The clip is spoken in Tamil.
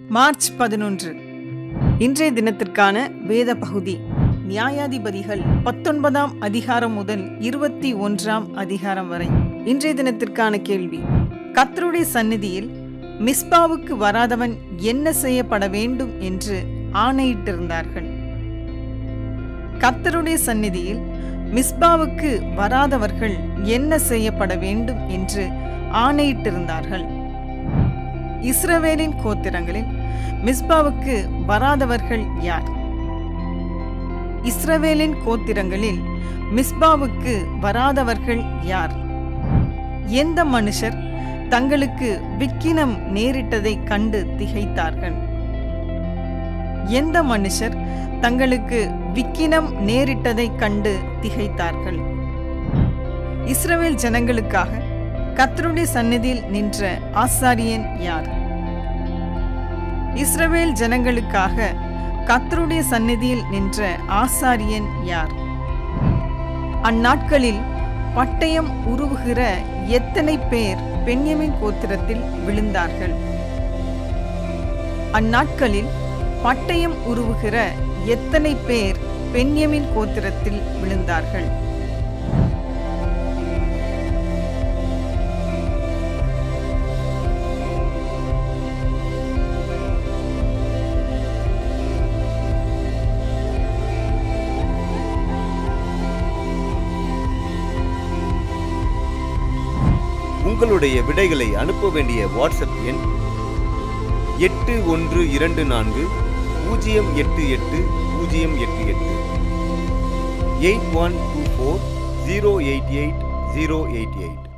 மார்ச் பதினொன்று இன்றைய தினத்திற்கான வேத பகுதி நியாயாதிபதிகள் பத்தொன்பதாம் அதிகாரம் முதல் இருபத்தி ஒன்றாம் அதிகாரம் வரை இன்றைய தினத்திற்கான கேள்வி கர்த்தருடைய சந்நிதியில் மிஸ்பாவுக்கு வராதவன் என்ன செய்யப்பட வேண்டும் என்று ஆணையிட்டிருந்தார்கள் கர்த்தருடைய சந்நிதியில் மிஸ்பாவுக்கு வராதவர்கள் என்ன செய்யப்பட வேண்டும் என்று ஆணையிட்டிருந்தார்கள் இஸ்ரவேலின் கோத்திரங்களில் மிஸ்பாவுக்கு வராதவர்கள் யார் இஸ்ரவேலின் கோத்திரங்களில் மிஸ்பாவுக்கு வராதவர்கள் யார் எந்த மனுஷர் தங்களுக்கு விக்கினம் நேரிட்டதை கண்டு திகைத்தார்கள் எந்த மனுஷர் தங்களுக்கு விக்கினம் நேரிட்டதை கண்டு திகைத்தார்கள் இஸ்ரவேல் ஜனங்களுக்காக கர்த்தருடைய சந்நிதியில் நின்ற ஆசாரியன் யார் இஸ்ரவேல் ஜனங்களுக்காக கர்த்தருடைய சந்நிதியில் நின்ற ஆசாரியன் யார் அந்நாட்களில் பட்டயம் உருவுகிற எத்தனை பேர் பெண்யமின் கோத்திரத்தில் விழுந்தார்கள் அந்நாட்களில் பட்டயம் உருவுகிற எத்தனை பேர் பெண்யமின் கோத்திரத்தில் விழுந்தார்கள் உங்களுடைய விடைகளை அனுப்ப வேண்டிய வாட்ஸ்அப் எண் எட்டு ஒன்று இரண்டு நான்கு பூஜ்ஜியம் எட்டு எட்டு பூஜ்ஜியம் எட்டு எட்டு eight one two four zero eight eight zero eight eight